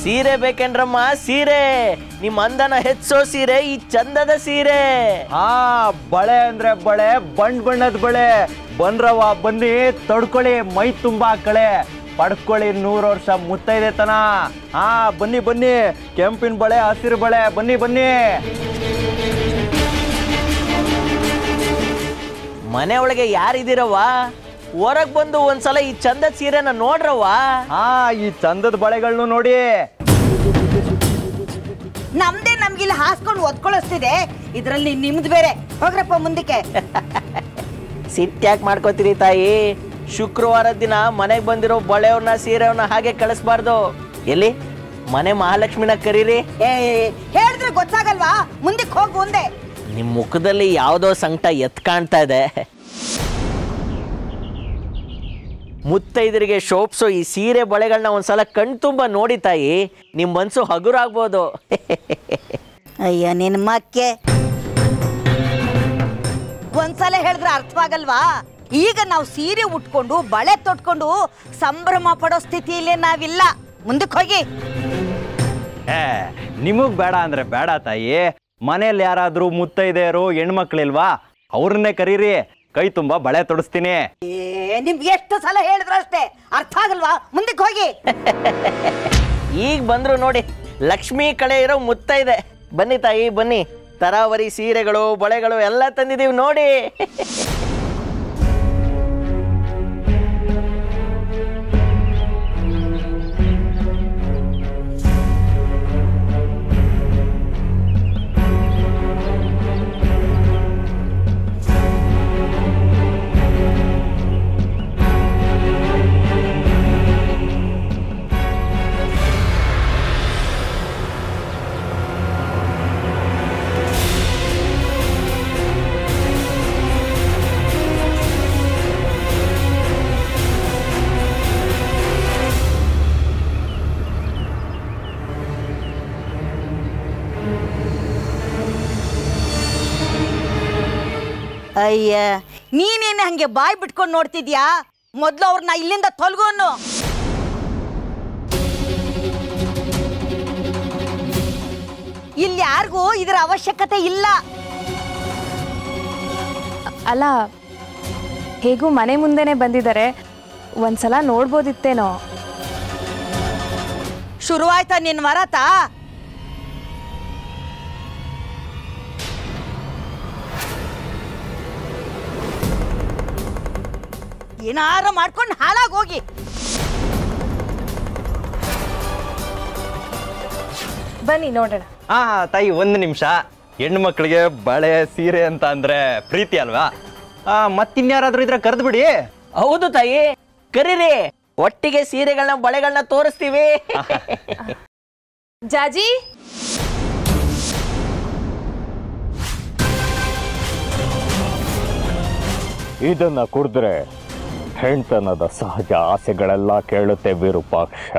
ಸೀರೆ ಬೇಕೇನ್ರಮ್ಮ ಸೀರೆ ನಿಮ್ಮ ಅಂದನ ಹೆಚ್ಚೋ ಸೀರೆ ಈ ಚಂದದ ಸೀರೆ ಹಾ ಬಳೆ ಅಂದ್ರೆ ಬಳೆ ಬಣ್ಣ ಬಣ್ಣದ ಬಳೆ ಬನ್ರವ ಬನ್ನಿ ತಡ್ಕೊಳ್ಳಿ ಮೈ ತುಂಬಾ ಕಳೆ ಪಡ್ಕೊಳ್ಳಿ ನೂರು ವರ್ಷ ಮುತ್ತೈದೆ ತನ ಹಾ ಬನ್ನಿ ಬನ್ನಿ ಕೆಂಪಿನ ಬಳೆ ಹಸಿರು ಬಳೆ ಬನ್ನಿ ಬನ್ನಿ ಮನೆ ಒಳಗೆ ಯಾರಿದ್ದೀರವ್ವ ಹೊರಗ್ ಬಂದು ಒಂದ್ಸಲ ಈ ಚಂದದ ಸೀರೆನ ನೋಡ್ರವ್ವ ಹಾ ಈ ಚಂದದ ಬಳೆಗಳನ್ನು ನೋಡಿ ನಮ್ದೇ ನಮ್ಗಿಲ್ಲಿ ಹಾಸ್ಕೊಂಡು ಒದ್ಕೊಳಿಸ್ತಿದೆ ಇದರಲ್ಲಿ ನಿಮ್ದು ಬೇರೆ ಹೋಗ್ರಪ್ಪ ಮುಂದಕ್ಕೆ ಸಿಟ್ಟ್ಯಾಕ್ ಮಾಡ್ಕೋತೀರಿ ತಾಯಿ ಶುಕ್ರವಾರದ ದಿನ ಮನೆಗೆ ಬಂದಿರೋ ಬಳೆಯವ್ರನ್ನ ಸೀರೆಯವ್ರನ್ನ ಹಾಗೆ ಕಳಿಸ್ಬಾರ್ದು ಎಲ್ಲಿ ಮನೆ ಮಹಾಲಕ್ಷ್ಮಿನ ಕರೀರಿ ಏ ಹೇಳಿದ್ರೆ ಗೊತ್ತಾಗಲ್ವಾ ಮುಂದಕ್ಕೆ ಹೋಗು ಮುಂದೆ ನಿಮ್ಮ ಮುಖದಲ್ಲಿ ಯಾವುದೋ ಸಂಕಟ ಎತ್ ಕಾಣ್ತಾ ಇದೆ ಮುತ್ತೈದರಿಗೆ ಶೋಪ್ಸೋ ಈ ಸೀರೆ ಬಳೆಗಳನ್ನ ಒಂದ್ಸಲ ಕಣ್ತುಂಬ ನೋಡಿ ತಾಯಿ ನಿಮ್ಮ ಮನಸ್ಸು ಹಗುರಾಗ್ಬೋದು ಅಯ್ಯ ನಿನ್ ಮಕ್ಕೆ ಒಂದ್ಸಲ ಹೇಳಿದ್ರೆ ಅರ್ಥವಾಗಲ್ವಾ ಈಗ ನಾವು ಸೀರೆ ಉಟ್ಕೊಂಡು ಬಳೆ ತೊಟ್ಕೊಂಡು ಸಂಭ್ರಮ ಪಡೋ ಸ್ಥಿತಿಯಲ್ಲಿ ನಾವಿಲ್ಲ ಮುಂದಕ್ಕೆ ಹೋಗಿ ಏ ನಿಮಗ್ ಬೇಡ ಅಂದ್ರೆ ಬೇಡ ತಾಯಿ ಮನೇಲಿ ಯಾರಾದ್ರೂ ಮುತ್ತೈದೆಯರು ಹೆಣ್ಮಕ್ಳಿಲ್ವಾ ಅವ್ರನ್ನೇ ಕರೀರಿ ಕೈ ತುಂಬಾ ಬಳೆ ತೊಡಿಸ್ತೀನಿ ಏ ನಿಮ್ಗೆ ಎಷ್ಟು ಸಲ ಹೇಳಿದ್ರು ಅಷ್ಟೇ ಅರ್ಥ ಆಗಲ್ವಾ ಮುಂದಕ್ಕೆ ಹೋಗಿ ಈಗ ಬಂದ್ರು ನೋಡಿ ಲಕ್ಷ್ಮಿ ಕಡೆ ಇರೋ ಮುತ್ತ ಇದೆ ಬನ್ನಿ ತಾಯಿ ಬನ್ನಿ ತರಾವರಿ ಸೀರೆಗಳು ಬಳೆಗಳು ಎಲ್ಲ ತಂದಿದೀವಿ ನೋಡಿ ಅಯ್ಯ ನೀನೇನು ಹಂಗೆ ಬಾಯ್ ಬಿಟ್ಕೊಂಡು ನೋಡ್ತಿದ್ಯಾ ಮೊದ್ಲು ಅವ್ರನ್ನ ಇಲ್ಲಿಂದ ತೊಲಗೋನು ಇಲ್ಲಿ ಯಾರಿಗೂ ಇದರ ಅವಶ್ಯಕತೆ ಇಲ್ಲ ಅಲ್ಲ ಹೇಗೂ ಮನೆ ಮುಂದೆನೆ ಬಂದಿದ್ದಾರೆ ಒಂದ್ಸಲ ನೋಡ್ಬೋದಿತ್ತೇನೋ ಶುರುವಾಯ್ತಾ ನಿನ್ ವರತ ಏನಾರ ಮಾಡ್ಕೊಂಡು ಹಾಳಾಗಿ ಹೋಗಿ ಬನ್ನಿ ನೋಡೋಣ ಹಾ ತಾಯಿ ಒಂದು ನಿಮಿಷ ಹೆಣ್ಣು ಮಕ್ಕಳಿಗೆ ಬಳೆ ಸೀರೆ ಅಂತ ಅಂದ್ರೆ ಪ್ರೀತಿ ಅಲ್ವಾ ಆ, ಮತ್ತಿನ್ಯಾರಾದ್ರೂ ಇದ್ರೆ ಕರೆದು ಬಿಡಿ ಹೌದು ತಾಯಿ ಕರೀರಿ ಒಟ್ಟಿಗೆ ಸೀರೆಗಳನ್ನ ಬಳೆಗಳನ್ನ ತೋರಿಸ್ತೀವಿ ಜಾಜಿ ಇದನ್ನ ಕುಡಿದ್ರೆ ಹೆಣ್ತನದ ಸಹಜ ಆಸೆಗಳೆಲ್ಲ ಕೇಳುತ್ತೆ ವಿರೂಪಾಕ್ಷ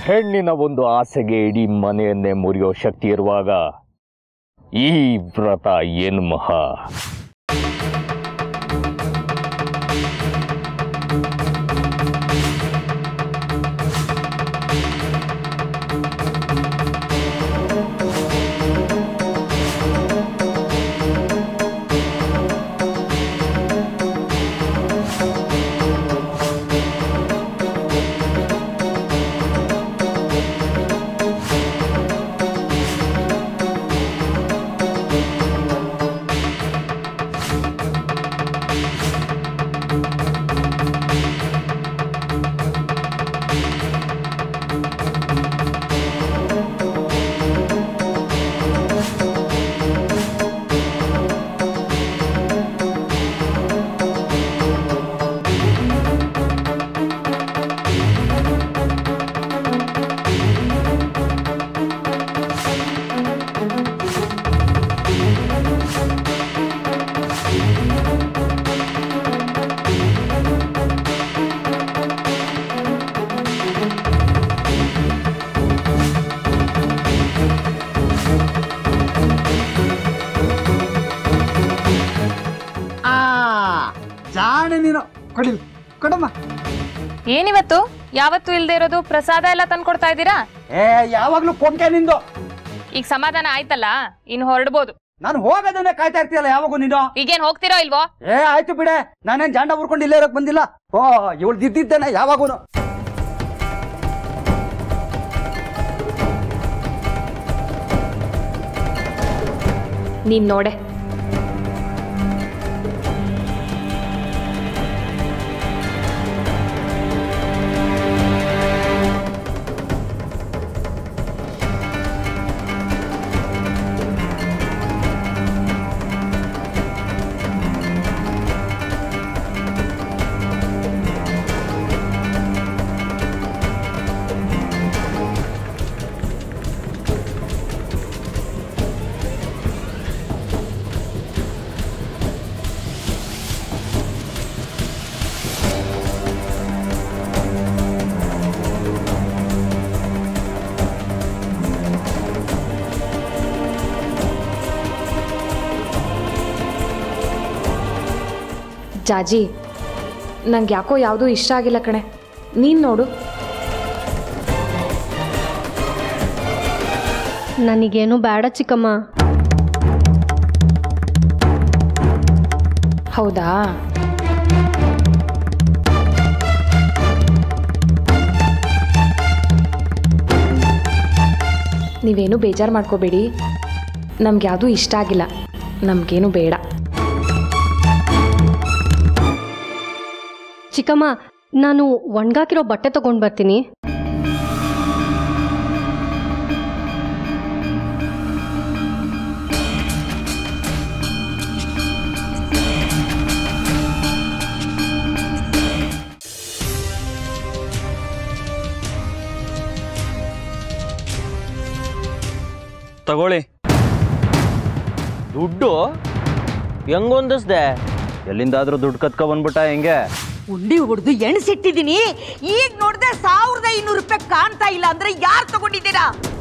ಹೆಣ್ಣಿನ ಒಂದು ಆಸೆಗೆ ಇಡೀ ಮನೆಯನ್ನೇ ಮುರಿಯೋ ಶಕ್ತಿ ಇರುವಾಗ ಈ ವ್ರತ ಏನು ಮಹಾ ಆ ಜಾಣೆ ನೀನು ಕೊಡಿಲ್ ಕೊಡಮ್ಮ ಏನಿವತ್ತು ಯಾವತ್ತೂ ಇಲ್ದೇ ಇರೋದು ಪ್ರಸಾದ ಎಲ್ಲ ತಂದ್ಕೊಡ್ತಾ ಇದ್ದೀರಾ ಏ ಯಾವಾಗ್ಲೂ ಕೊಂಕೆ ನಿಂದು ಈಗ ಸಮಾಧಾನ ಆಯ್ತಲ್ಲ ಇನ್ನು ಹೊರಡ್ಬೋದು ನಾನು ಹೋಗೋದನ್ನೇ ಕಾಯ್ತಾ ಇರ್ತೀಯಲ್ಲ ಯಾವಾಗೂ ನೀನು ಈಗೇನ್ ಹೋಗ್ತಿರೋ ಇಲ್ವೋ ಏ ಆಯ್ತು ಬಿಡೆ ನಾನೇನ್ ಜಾಂಡ ಉರ್ಕೊಂಡು ಇಲ್ಲೇ ಇರೋಕ್ ಬಂದಿಲ್ಲ ಓ ಇವಳು ದಿದ್ದಿದ್ದೇನೆ ಯಾವಾಗೂನು ನೀನ್ ನೋಡೆ ಜಾಜಿ ನಂಗೆ ಯಾಕೋ ಯಾವುದೂ ಇಷ್ಟ ಆಗಿಲ್ಲ ಕಣೆ ನೀನು ನೋಡು ನನಗೇನು ಬೇಡ ಚಿಕ್ಕಮ್ಮ ಹೌದಾ ನೀವೇನು ಬೇಜಾರು ಮಾಡ್ಕೋಬೇಡಿ ನಮ್ಗೆ ಯಾವುದೂ ಇಷ್ಟ ಆಗಿಲ್ಲ ನಮಗೇನು ಬೇಡ ಚಿಕ್ಕಮ್ಮ ನಾನು ಒಣಗಾಕಿರೋ ಬಟ್ಟೆ ತಗೊಂಡು ಬರ್ತೀನಿ ತಗೊಳ್ಳಿ ದುಡ್ಡು ಹೆಂಗೊಂದಿಸ್ದೆ ಎಲ್ಲಿಂದಾದ್ರೂ ದುಡ್ಡು ಕತ್ಕೊ ಬಂದ್ಬಿಟ್ಟ ಹೆಂಗೆ ಉಂಡಿ ಹೊಡೆದು ಎಣ್ಸಿಟ್ಟಿದ್ದೀನಿ ಈಗ ನೋಡಿದ್ರೆ ಸಾವಿರದ ಐನೂರು ರೂಪಾಯಿ ಕಾಣ್ತಾ ಇಲ್ಲ ಅಂದ್ರೆ ಯಾರು ತಗೊಂಡಿದ್ದೀರಾ